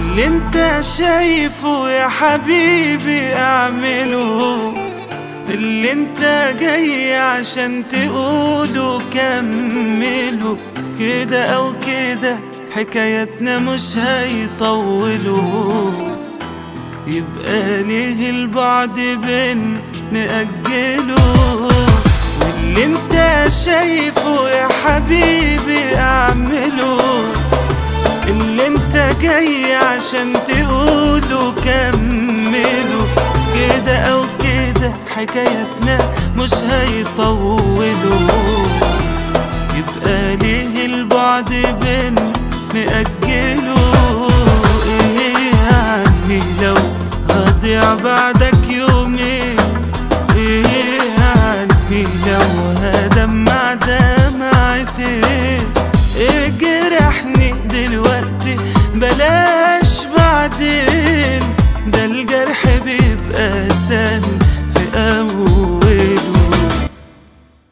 اللي انت شايفه يا حبيبي اعمله اللي انت جاي عشان تقوله كمله كده او كده حكايتنا مش هيطولوا يبقى ليه البعد بينا نأجله واللي انت شايفه يا حبيبي اعمله اللي انت جاي عشان تقوله كمله كده او كده حكايتنا مش هيطولوا يبقى ليه البعد بينا نأجله